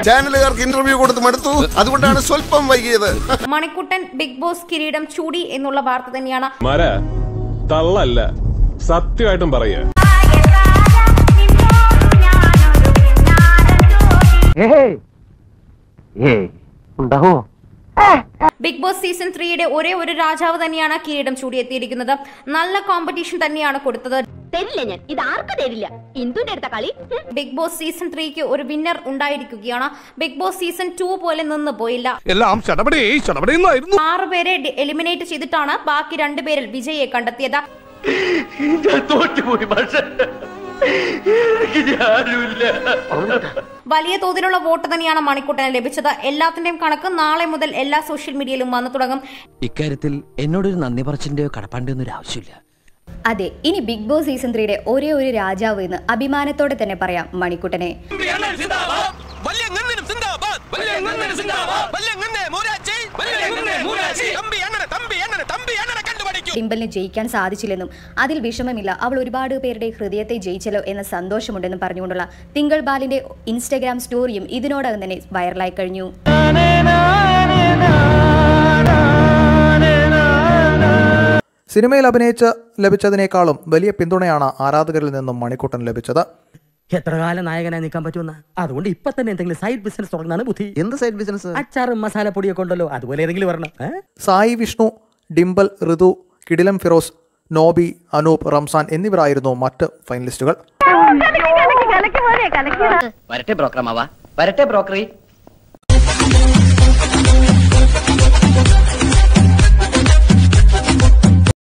ചാനലുകാർക്ക് interview കൊടുത്ത് മടുത്തു അതുകൊണ്ടാണ് സ്വല്പം വൈകിയത് മണിക്കുട്ടൻ ബിഗ് ബോസ് കിരീടം ചൂടി എന്നുള്ള വാർത്ത തന്നെയാണ് മര തള്ളല്ല സത്യമായിട്ടും പറയുക ഉണ്ടാവോ ബിഗ് ബോസ് സീസൺ ത്രീയുടെ ഒരേ ഒരു രാജാവ് തന്നെയാണ് കിരീടം ചൂടിയെത്തിയിരിക്കുന്നത് നല്ല കോമ്പറ്റീഷൻ തന്നെയാണ് കൊടുത്തത് തരില്ല ഞാൻ ഇത് ആർക്കും തരില്ല ഇന്ദുന്റെ അടുത്ത കളി ഉം. ബിഗ് ബോസ് സീസൺ ത്രീക്ക് ഒരു വിന്നർ ഉണ്ടായിരിക്കുകയാണ് ബിഗ് ബോസ് സീസൺ ടു പോലെ നിന്ന് പോയില്ല എല്ലാം ചടപടേ ചടപടേന്നായിരുന്നു ആറ് പേരെ എലിമിനേറ്റ് ചെയ്തിട്ടാണ് ബാക്കി രണ്ടുപേരിൽ വിജയെ കണ്ടെത്തിയത് തോറ്റുപോയി പക്ഷേ എനിക്ക് ആരുമില്ല വലിയ തോതിലുള്ള വോട്ട് തന്നെയാണ് മണിക്കൂട്ടന് ലഭിച്ചത് എല്ലാത്തിന്റെയും കണക്ക് നാളെ മുതൽ എല്ലാ സോഷ്യൽ മീഡിയയിലും വന്നു തുടങ്ങും ഇക്കാര്യത്തിൽ എന്നോടൊരു നന്ദി പറച്ചിന്റെയോ കടപ്പാണ്ടിയോ ഒന്നും ആവശ്യമില്ല അതെ ഇനി ബിഗ് ബോസ് സീസൺ ത്രീയുടെ ഒരേ ഒരു രാജാവ് എന്ന് അഭിമാനത്തോടെ തന്നെ പറയാം മണിക്കുട്ടനെ ഡിംബലിന് ജയിക്കാൻ സാധിച്ചില്ലെന്നും അതിൽ വിഷമമില്ല അവൾ ഒരുപാട് പേരുടെ ഹൃദയത്തെ ജയിച്ചല്ലോ എന്ന സന്തോഷമുണ്ടെന്നും പറഞ്ഞുകൊണ്ടുള്ള തിങ്കൾ ബാലിന്റെ ഇൻസ്റ്റഗ്രാം സ്റ്റോറിയും ഇതിനോടകം തന്നെ വൈറലായി കഴിഞ്ഞു സിനിമയിൽ അഭിനയിച്ച് ലഭിച്ചതിനേക്കാളും വലിയ പിന്തുണയാണ് ആരാധകരിൽ നിന്നും മണിക്കൂട്ടൻ ലഭിച്ചത് എത്ര കാലം നായകനായി നിൽക്കാൻ പറ്റുമെന്ന അതുകൊണ്ട് ഇപ്പൊ തന്നെ എന്തെങ്കിലും സൈഡ് ബിസിനസ് തുടങ്ങാണ് ബുദ്ധി എന്ത് സൈഡ് ബിസിനസ് അച്ചാറും മസാലപ്പൊടിയൊക്കെ ഉണ്ടല്ലോ അതുപോലെ ഏതെങ്കിലും വരണം ഏ? സായി വിഷ്ണു ഡിംബൽ ഋതു കിടിലം ഫിറോസ് നോബി അനൂപ് റംസാൻ എന്നിവരായിരുന്നു മറ്റ് ഫൈനലിസ്റ്റുകൾ കലക്കി മോനെ കലക്കി വരട്ടെ ബ്രോക്കർ മാവാ വരട്ടെ ബ്രോക്കറി